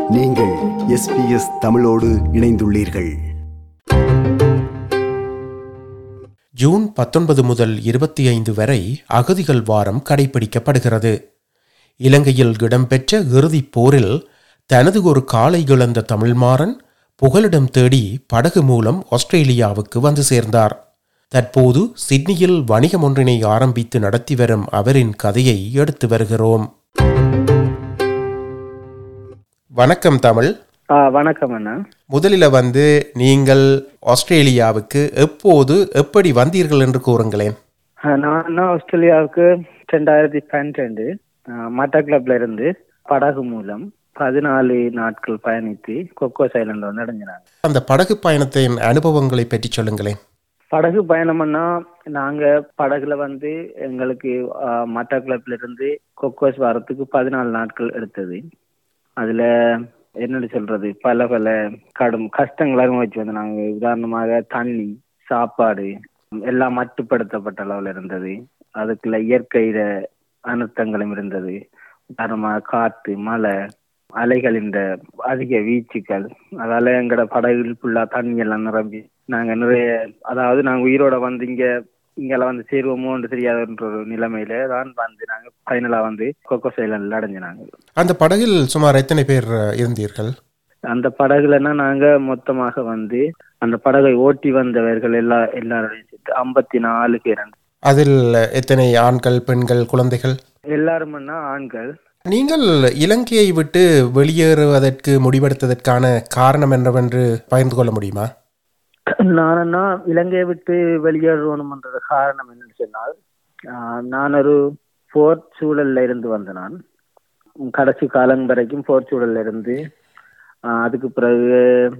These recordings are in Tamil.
நீங்கள் எஸ்பிஎஸ் தமிழோடு இணைந்துள்ளீர்கள் ஜூன் பத்தொன்பது முதல் இருபத்தி ஐந்து வரை அகதிகள் வாரம் கடைபிடிக்கப்படுகிறது இலங்கையில் இடம்பெற்ற இறுதிப் போரில் தனது ஒரு காலை இழந்த தமிழ்மாறன் புகலிடம் தேடி படகு மூலம் ஆஸ்திரேலியாவுக்கு வந்து சேர்ந்தார் தற்போது சிட்னியில் வணிகம் ஒன்றினை ஆரம்பித்து நடத்தி வரும் அவரின் கதையை எடுத்து வருகிறோம் வணக்கம் தமிழ் ஆ வணக்கம் அண்ணா முதலில் வந்து நீங்கள் ஆஸ்திரேலியாவுக்கு எப்போது எப்படி வந்தீர்கள் என்று கூறுங்களேன் ஆ, நான் அண்ணா ஆஸ்திரேலியாவுக்கு ரெண்டாயிரத்தி பன்னெண்டு மட்ட கிளப்ல இருந்து படகு மூலம் பதினாலு நாட்கள் பயணித்து கொக்கோஸ் ஐலண்ட் வந்து அடைஞ்சினாங்க அந்த படகு பயணத்தின் அனுபவங்களை பற்றி சொல்லுங்களேன் படகு பயணம்னா நாங்க படகுல வந்து எங்களுக்கு ஆ, மட்ட கிளப்ல இருந்து கொக்கோஸ் வரத்துக்கு பதினாலு நாட்கள் எடுத்தது அதுல என்னன்னு சொல்றது பல பல கடும் கஷ்டங்களை அனுபவிச்சு வந்து நாங்க உதாரணமாக தண்ணி சாப்பாடு எல்லாம் மட்டுப்படுத்தப்பட்ட அளவுல இருந்தது அதுக்குள்ள இயற்கையில அனர்த்தங்களும் இருந்தது உதாரணமாக காத்து மழை அலைகளின் அதிக வீச்சுக்கள் அதால எங்கட படகுகள் ஃபுல்லா தண்ணி எல்லாம் நிரம்பி நாங்க நிறைய அதாவது நாங்க உயிரோட வந்து இங்க இங்கெல்லாம் வந்து சேருவோமோன்னு தெரியாதுன்ற ஒரு நிலைமையில தான் வந்து நாங்க ஃபைனலா வந்து கொக்கோ சைலண்ட்ல அடைஞ்சினாங்க அந்த படகில் சுமார் எத்தனை பேர் அஹ், இருந்தீர்கள் அந்த படகுலன்னா நாங்க மொத்தமாக வந்து அந்த படகை ஓட்டி வந்தவர்கள் எல்லா எல்லாரோடையும் சேர்த்து ஐம்பத்தி நாலு பேர் அதில் எத்தனை ஆண்கள் பெண்கள் குழந்தைகள் எல்லாருமன்னா ஆண்கள் நீங்கள் இலங்கையை விட்டு வெளியேறுவதற்கு முடிவெடுத்ததற்கான காரணம் என்னவென்று பகிர்ந்து கொள்ள முடியுமா நானா இலங்கையை விட்டு வெளியேறணும்ன்றது காரணம் என்னன்னு சொன்னால் ஆஹ், நான் ஒரு போர் சூழல்ல இருந்து வந்த நான் கடைசி காலம் வரைக்கும் போர் சூழல்ல இருந்து ஆஹ், அதுக்கு பிறகு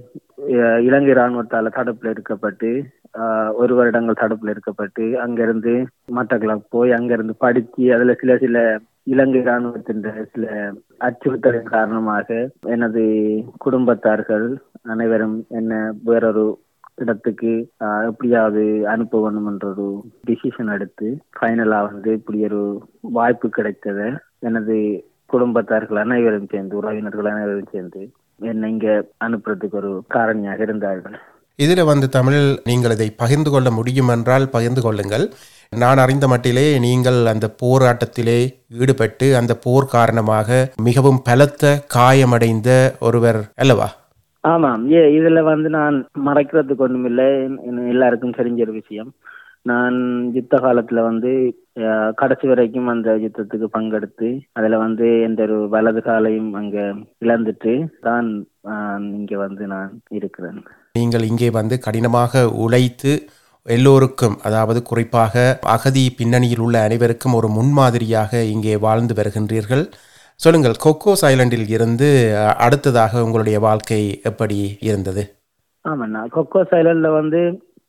அஹ், இலங்கை இராணுவத்தால தடுப்புல இருக்கப்பட்டு ஆஹ், ஒரு வருடங்கள் தடுப்புல இருக்கப்பட்டு அங்கிருந்து மட்டக்களப்பு போய் அங்கிருந்து படிச்சு அதுல சில சில இலங்கை இராணுவத்தின் சில அச்சுறுத்தலின் காரணமாக எனது குடும்பத்தார்கள் அனைவரும் என்ன வேறொரு இடத்துக்கு ஆஹ், எப்படியாவது அனுப்ப வேண்டும் என்ற ஒரு டிசிஷன் எடுத்து ஃபைனலா வந்து இப்படி ஒரு வாய்ப்பு கிடைத்தது எனது குடும்பத்தார்கள் அனைவரும் சேர்ந்து உறவினர்கள் அனைவரும் சேர்ந்து என்னை இங்க அனுப்புறதுக்கு ஒரு காரணியாக இருந்தார்கள் இதில் வந்து தமிழ் நீங்கள் இதை பகிர்ந்து கொள்ள முடியும் என்றால் பகிர்ந்து கொள்ளுங்கள் நான் அறிந்த மட்டிலே நீங்கள் அந்த போராட்டத்திலே ஈடுபட்டு அந்த போர் காரணமாக மிகவும் பலத்த காயமடைந்த ஒருவர் அல்லவா ஆமாம் ஏ இதுல வந்து நான் மறைக்கிறதுக்கு ஒண்ணுமில்லை என்ன எல்லாருக்கும் தெரிஞ்ச ஒரு விஷயம் நான் யுத்த காலத்துல வந்து அஹ், கடைசி வரைக்கும் அந்த யுத்தத்துக்கு பங்கெடுத்து அதுல வந்து எந்த ஒரு வலது காலையும் அங்க இழந்துட்டு தான் ஆஹ், இங்க வந்து நான் இருக்கிறேன் நீங்கள் இங்கே வந்து கடினமாக உழைத்து எல்லோருக்கும் அதாவது குறிப்பாக அகதி பின்னணியில் உள்ள அனைவருக்கும் ஒரு முன்மாதிரியாக இங்கே வாழ்ந்து வருகின்றீர்கள் சொல்லுங்கள் கொக்கோஸ் ஐலண்டில் இருந்து அஹ், அடுத்ததாக உங்களுடைய வாழ்க்கை எப்படி இருந்தது ஆமாண்ணா கொக்கோ சைலண்ட்ல வந்து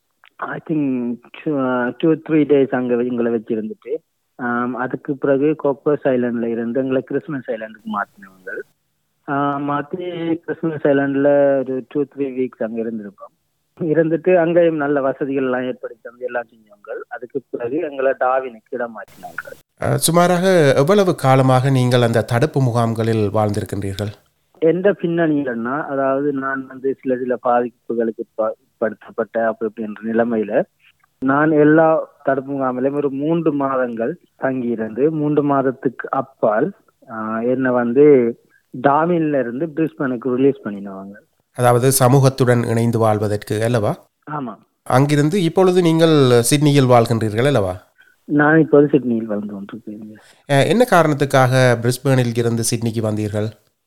I think two three days அங்க எங்களை வச்சிருந்துட்டு ஆம், அதுக்கு பிறகு கொக்கோ ஐலண்ட்ல இருந்து எங்களை கிறிஸ்மஸ் ஐலண்டுக்கு மாத்தினவங்க ஆஹ், மாத்தி கிறிஸ்மஸ் ஐலண்ட்ல ஒரு டூ த்ரீ வீக்ஸ் அங்க இருந்திருப்போம் இருந்துட்டு அங்கேயும் நல்ல வசதிகள் எல்லாம் ஏற்படுத்தி தந்து எல்லாம் செஞ்சவங்க அதுக்கு பிறகு எங்களை டாவினுக்கு இடம் மாற்றினாங்க அஹ், சுமாராக எவ்வளவு காலமாக நீங்கள் அந்த தடுப்பு முகாம்களில் வாழ்ந்திருக்கின்றீர்கள் எந்த பின்னணியிலன்னா அதாவது நான் வந்து சில சில பாதிப்புகளுக்கு உட்ப- உட்படுத்தப்பட்ட அப்படி இப்படின்ற நிலைமையில நான் எல்லா தடுப்பு முகாமிலையும் ஒரு மூன்று மாதங்கள் தங்கியிருந்து மூன்று மாதத்துக்கு அப்பால் ஆஹ், என்னை வந்து டாமின்ல இருந்து பிரிஸ்பனுக்கு ரிலீஸ் பண்ணிடுவாங்க அதாவது சமூகத்துடன் இணைந்து வாழ்வதற்கு அல்லவா ஆமா அங்கிருந்து இப்பொழுது நீங்கள் சிட்னியில் வாழ்கின்றீர்கள் அல்லவா நான் இப்போது சிட்னியில் வந்து கொண்டிருக்கேன் அஹ், என்ன காரணத்துக்காக பிரிஸ்பேனில் இருந்து சிட்னிக்கு வந்தீர்கள்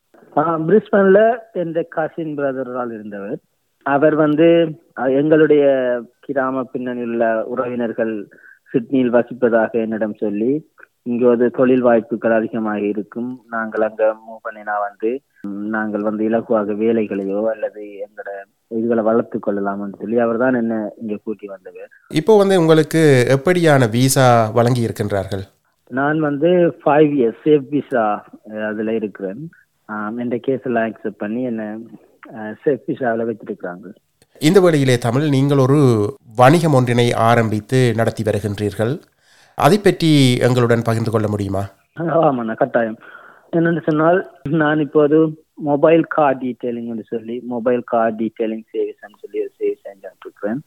பிரிஸ்பன்ல எந்த கசின் பிரதரால் இருந்தவர் அவர் வந்து அஹ், எங்களுடைய கிராம பின்னணியில் உள்ள உறவினர்கள் சிட்னியில் வசிப்பதாக என்னிடம் சொல்லி இங்கு ஒரு தொழில் வாய்ப்புகள் அதிகமாக இருக்கும் நாங்கள் அங்க மூவ் பண்ணினா வந்து ம், நாங்கள் வந்து இலகுவாக வேலைகளையோ அல்லது எங்களோட இதுகளை வளர்த்து கொள்ளலாம்னு சொல்லி அவர் தான் என்ன இங்க கூட்டி வந்தவர் இப்போ வந்து உங்களுக்கு எப்படியான விசா வழங்கி இருக்கின்றார்கள் நான் வந்து ஃபைவ் இயர்ஸ் சேஃப் விசா அதுல இருக்கிறேன் ஆம், என்ற கேஸ் எல்லாம் அக்செப்ட் பண்ணி என்ன சேஃப் விசாவில் வச்சிருக்கிறாங்க இந்த வேளையிலே தமிழ் நீங்கள் ஒரு வணிகம் ஒன்றினை ஆரம்பித்து நடத்தி வருகின்றீர்கள் அதை பற்றி எங்களுடன் பகிர்ந்து கொள்ள முடியுமா ஆமாண்ணா கட்டாயம் என்னென்னு சொன்னால் நான் இப்போது மொபைல் கார் டீட்டெயிலிங்னு சொல்லி மொபைல் கார் டீட்டெயிலிங் சர்வீஸ்னு சொல்லி ஒரு சர்வீஸ் செஞ்சுட்டு இருக்கிறேன்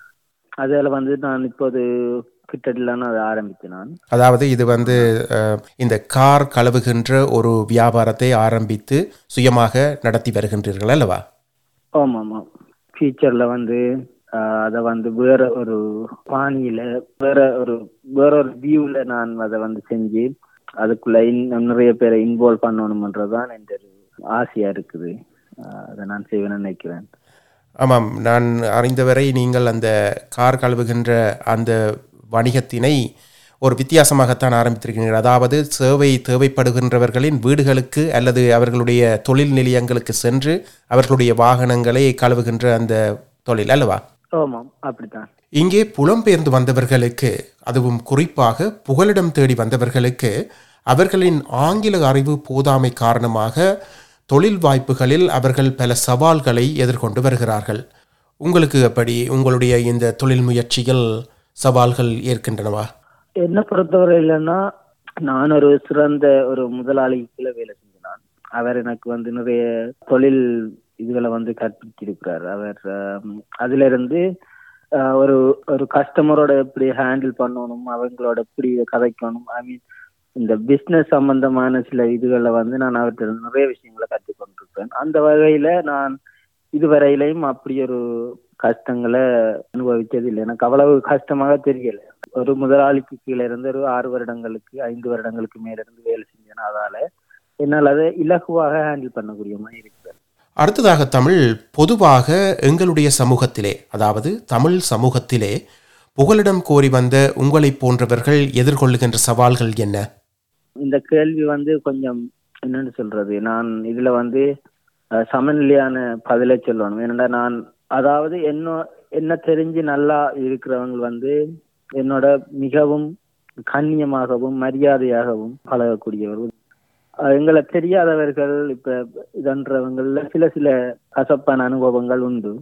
அதில் வந்து நான் இப்போது கிட்டத்தட்ட அதை ஆரம்பித்தேன் நான் அதாவது இது வந்து அஹ், இந்த கார் கழுவுகின்ற ஒரு வியாபாரத்தை ஆரம்பித்து சுயமாக நடத்தி வருகின்றீர்கள் அல்லவா ஆமாம் ஆமாம் ஃபியூச்சரில் வந்து ஆஹ், அதை வந்து வேற ஒரு பாணியில் வேற ஒரு வேற ஒரு வியூவில் நான் அதை வந்து செஞ்சு அதுக்குள்ள இன்னும் நிறைய பேரை இன்வால்வ் பண்ணணுமன்றது தான் என் ஒரு ஆசையாக இருக்குது ஆஹ், அதை நான் செய்வேன்னு நினைக்கிறேன் ஆமாம் நான் அறிந்தவரை நீங்கள் அந்த கார் கழுவுகின்ற அந்த வணிகத்தினை ஒரு வித்தியாசமாகத்தான் ஆரம்பித்திருக்கிறீர்கள் அதாவது சேவை தேவைப்படுகின்றவர்களின் வீடுகளுக்கு அல்லது அவர்களுடைய தொழில் நிலையங்களுக்கு சென்று அவர்களுடைய வாகனங்களை கழுவுகின்ற அந்த தொழில் அல்லவா ஆமாம் அப்படித்தான் இங்கே புலம்பெயர்ந்து வந்தவர்களுக்கு அதுவும் குறிப்பாக புகலிடம் தேடி வந்தவர்களுக்கு அவர்களின் ஆங்கில அறிவு போதாமை காரணமாக தொழில் வாய்ப்புகளில் அவர்கள் பல சவால்களை எதிர்கொண்டு வருகிறார்கள் உங்களுக்கு எப்படி உங்களுடைய இந்த தொழில் முயற்சியில் சவால்கள் ஏற்கின்றனவா என்னை பொறுத்தவரை இல்லைன்னா நான் ஒரு சிறந்த ஒரு முதலாளிக்குள்ள வேலை செஞ்சேன் நான் அவர் எனக்கு வந்து நிறைய தொழில் இதுகளை வந்து கற்பித்திருக்கிறார் அவர் ஆம், அதுல இருந்து ஆஹ், ஒரு ஒரு கஸ்டமரோட எப்படி ஹேண்டில் பண்ணணும் அவங்களோட எப்படி கதைக்கணும் ஐ மீன் இந்த பிஸ்னஸ் சம்பந்தமான சில இதுகளை வந்து நான் அவர்கிட்ட நிறைய விஷயங்களை கற்றுக்கொண்டிருக்கேன் அந்த வகையில நான் இதுவரையிலையும் அப்படி ஒரு கஷ்டங்களை அனுபவிச்சது இல்லை எனக்கு அவ்வளவு கஷ்டமாக தெரியல ஒரு முதலாளிக்கு கீழே இருந்து ஒரு ஆறு வருடங்களுக்கு ஐந்து வருடங்களுக்கு மேல இருந்து வேலை செஞ்சேன் அதால என்னால் அதை இலகுவாக ஹேண்டில் பண்ணக்கூடிய மாதிரி இருக்குது அடுத்ததாக தமிழ் பொதுவாக எங்களுடைய சமூகத்திலே அதாவது தமிழ் சமூகத்திலே புகலிடம் கோரி வந்த உங்களைப் போன்றவர்கள் எதிர்கொள்ளுகின்ற சவால்கள் என்ன இந்த கேள்வி வந்து கொஞ்சம் என்னன்னு சொல்றது நான் இதுல வந்து அஹ், சமநிலையான பதிலை சொல்லணும் ஏன்னா நான் அதாவது என்ன என்ன தெரிஞ்சு நல்லா இருக்கிறவங்க வந்து என்னோட மிகவும் கண்ணியமாகவும் மரியாதையாகவும் பழகக்கூடியவர் அஹ், எங்களை தெரியாதவர்கள் இப்ப இதன்றவங்கள சில சில கசப்பான அனுபவங்கள் உண்டு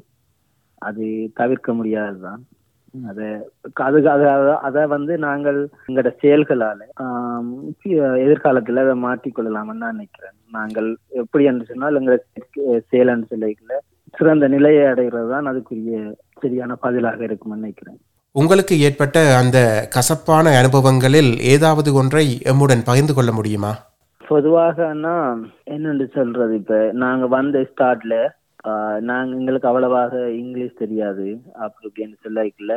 அது தவிர்க்க முடியாதுதான் அத அது அத- அத வந்து நாங்கள் எங்களோட செயல்களால ஆம், எதிர்காலத்துல அதை மாற்றிக்கொள்ளலாம்னு நான் நினைக்கிறேன் நாங்கள் எப்படி என்று சொன்னால் எங்களை செயல் என்று சொல்லிக்கல சிறந்த நிலையை அடைகிறது தான் அதுக்குரிய சரியான பதிலாக இருக்கும்னு நினைக்கிறேன் உங்களுக்கு ஏற்பட்ட அந்த கசப்பான அனுபவங்களில் ஏதாவது ஒன்றை எம்முடன் பகிர்ந்து கொள்ள முடியுமா பொதுவாகனா என்னன்னு சொல்றது இப்ப நாங்க வந்த ஸ்டார்ட்ல நாங்க எங்களுக்கு அவ்வளவாக இங்கிலீஷ் தெரியாது அப்படி இப்படின்னு சொல்லிக்கல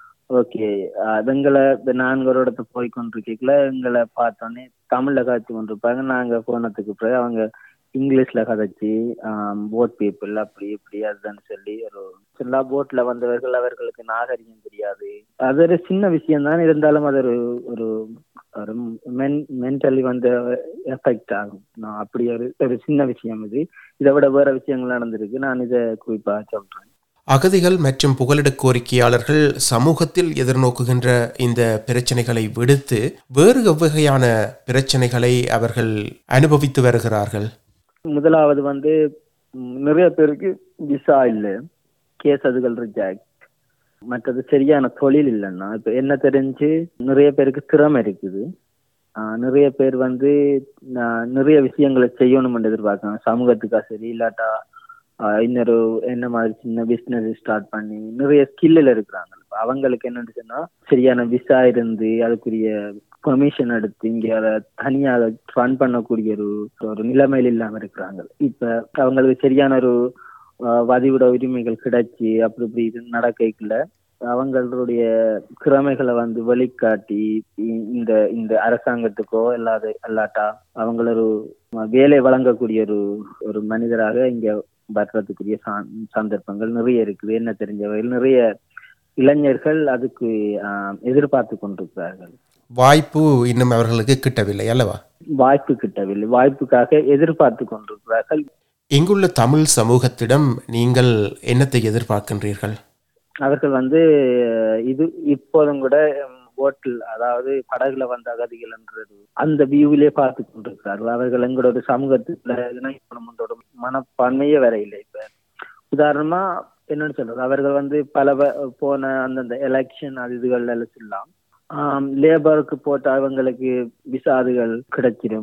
ஓகே அதுங்களை இப்ப நான்கு ஒரு இடத்துல போய் கொண்டிருக்கல எங்களை பார்த்தோன்னே தமிழ்ல காய்ச்சி கொண்டிருப்பாங்க நாங்க போனதுக்கு பிறகு அவங்க இங்கிலீஷ்ல கதைச்சு போட் பீப்புள் அப்படி இப்படி அதுன்னு சொல்லி ஒரு எல்லா போட்ல வந்தவர்கள் அவர்களுக்கு நாகரிகம் தெரியாது அது ஒரு சின்ன விஷயம் தான் இருந்தாலும் அது ஒரு ஒரு ஒரு மென் மென்டலி வந்து எஃபெக்ட் ஆகும் நான் அப்படி ஒரு ஒரு சின்ன விஷயம் இது இதை விட வேற விஷயங்கள் நடந்திருக்கு நான் இதை குறிப்பா சொல்றேன் அகதிகள் மற்றும் புகலிட கோரிக்கையாளர்கள் சமூகத்தில் எதிர்நோக்குகின்ற இந்த பிரச்சனைகளை விடுத்து வேறு எவ்வகையான பிரச்சனைகளை அவர்கள் அனுபவித்து வருகிறார்கள் முதலாவது வந்து ம், நிறைய பேருக்கு விசா இல்லை கேஸ் அதுகள் ரிஜெக்ட் மற்றது சரியான தொழில் இல்லைன்னா இப்ப என்ன தெரிஞ்சு நிறைய பேருக்கு திறமை இருக்குது ஆஹ் நிறைய பேர் வந்து ஆஹ் நிறைய விஷயங்களை செய்யணும்னு எதிர்பார்க்காங்க சமூகத்துக்கா சரி இல்லாட்டா ஆஹ் இன்னொரு என்ன மாதிரி சின்ன பிசினஸ் ஸ்டார்ட் பண்ணி நிறைய ஸ்கில்லில் இருக்கிறாங்க இப்ப அவங்களுக்கு என்னன்னு சொன்னா சரியான விசா இருந்து அதுக்குரிய பெர்மிஷன் எடுத்து இங்க அதை தனியா அதை ரன் பண்ணக்கூடிய ஒரு ஒரு நிலைமையில் இல்லாம இருக்கிறாங்க இப்ப அவங்களுக்கு சரியான ஒரு ஆஹ் வதிவிட உரிமைகள் கிடைச்சி அப்படி இப்படி இது நடக்கல அவங்களுடைய திறமைகளை வந்து வெளிக்காட்டி இ- இந்த இந்த அரசாங்கத்துக்கோ இல்லாத இல்லாட்டா அவங்கள ஒரு வேலை வழங்கக்கூடிய ஒரு ஒரு மனிதராக இங்க வர்றதுக்குரிய சா- சந்தர்ப்பங்கள் நிறைய இருக்குது என்ன தெரிஞ்சவர்கள் நிறைய இளைஞர்கள் அதுக்கு ஆஹ், எதிர்பார்த்து கொண்டிருக்கிறார்கள் வாய்ப்பு இன்னும் அவர்களுக்கு கிட்டவில்லை அல்லவா வாய்ப்பு கிட்டவில்லை வாய்ப்புக்காக எதிர்பார்த்து கொண்டிருக்கிறார்கள் இங்குள்ள தமிழ் சமூகத்திடம் நீங்கள் என்னத்தை எதிர்பார்க்கின்றீர்கள் அவர்கள் வந்து அஹ், இது இப்போதும் கூட போட்டில் அதாவது படகுல வந்த அகதிகள் என்றது அந்த வியூவிலே பார்த்து கொண்டிருக்கிறார்கள் அவர்கள் எங்களோட சமூகத்துல இணைக்கணும்ன்ற மனப்பான்மையே வர இல்லை இப்ப உதாரணமா என்னன்னு சொல்றது அவர்கள் வந்து பல வ- போன அந்தந்த எலெக்ஷன் அது இதுகள் எல்லாம் சொல்லலாம் லேபருக்கு போட்ட அவங்களுக்கு விசாதுகள் கிடைச்சிடும்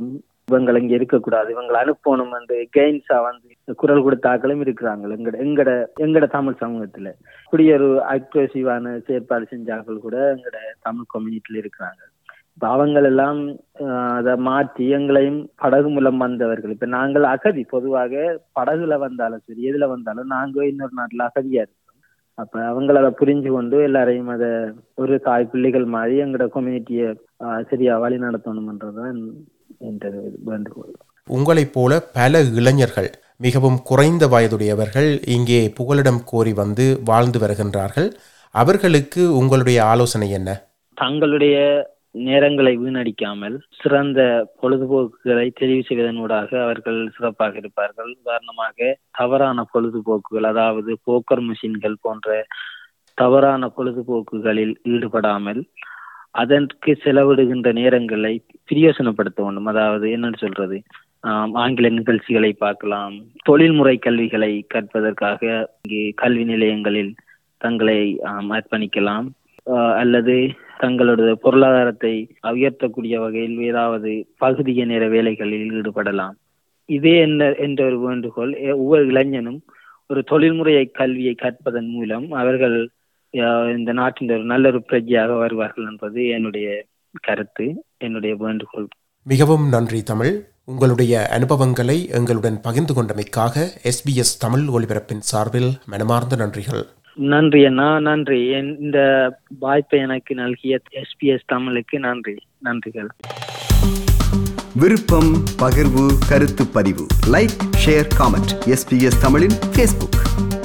இவங்களை இங்க இருக்கக்கூடாது இவங்களை அனுப்பணும் என்று கெயின்ஸா வந்து குரல் கொடுத்த ஆக்களும் இருக்கிறாங்க எங்கட எங்கட எங்கட தமிழ் சமூகத்துல இப்படி ஒரு அக்ரெசிவான செயற்பாடு செஞ்ச ஆக்கள் கூட எங்கட தமிழ் கம்யூனிட்டில இருக்கிறாங்க இப்ப அவங்கள் எல்லாம் ஆஹ், அதை மாற்றி எங்களையும் படகு மூலம் வந்தவர்கள் இப்ப நாங்கள் அகதி பொதுவாக படகுல வந்தாலும் சரி எதுல வந்தாலும் நாங்க இன்னொரு நாட்டுல அகதியா இருக்கோம் அப்ப அவங்கள அதை புரிஞ்சு கொண்டு எல்லாரையும் அதை ஒரு தாய் பிள்ளைகள் மாதிரி எங்களோட கம்யூனிட்டியை சரியா வழி நடத்தணும்ன்றதுதான் என்ற வேண்டுகோள் உங்களைப் போல பல இளைஞர்கள் மிகவும் குறைந்த வயதுடையவர்கள் இங்கே புகலிடம் கோரி வந்து வாழ்ந்து வருகின்றார்கள் அவர்களுக்கு உங்களுடைய ஆலோசனை என்ன தங்களுடைய நேரங்களை வீணடிக்காமல் சிறந்த பொழுதுபோக்குகளை தெரிவு செய்வதனூடாக அவர்கள் சிறப்பாக இருப்பார்கள் உதாரணமாக தவறான பொழுதுபோக்குகள் அதாவது போக்கர் மிஷின்கள் போன்ற தவறான பொழுதுபோக்குகளில் ஈடுபடாமல் அதற்கு செலவிடுகின்ற நேரங்களை பிரயோசனப்படுத்த வேண்டும் அதாவது என்னன்னு சொல்றது ஆம், ஆங்கில நிகழ்ச்சிகளை பார்க்கலாம் தொழில்முறை கல்விகளை கற்பதற்காக இங்கே கல்வி நிலையங்களில் தங்களை ஆம், அர்ப்பணிக்கலாம் ஆஹ், அல்லது தங்களோட பொருளாதாரத்தை உயர்த்தக்கூடிய வகையில் ஏதாவது பகுதிய நேர வேலைகளில் ஈடுபடலாம் இதே என்ன என்ற ஒரு வேண்டுகோள் எ- ஒவ்வொரு இளைஞனும் ஒரு தொழில்முறை கல்வியை கற்பதன் மூலம் அவர்கள் ஆஹ், இந்த நாட்டின் ஒரு நல்ல ஒரு பிரஜையாக வருவார்கள் என்பது என்னுடைய கருத்து என்னுடைய வேண்டுகோள் மிகவும் நன்றி தமிழ் உங்களுடைய அனுபவங்களை எங்களுடன் பகிர்ந்து கொண்டமைக்காக எஸ்பிஎஸ் தமிழ் ஒலிபரப்பின் சார்பில் மனமார்ந்த நன்றிகள் நன்றி அண்ணா நன்றி என் இந்த வாய்ப்பை எனக்கு நல்கிய எஸ்பிஎஸ் தமிழுக்கு நன்றி நன்றிகள் விருப்பம் பகிர்வு கருத்து பதிவு லைக் ஷேர் காமெண்ட் எஸ்பிஎஸ் தமிழின் ஃபேஸ்புக்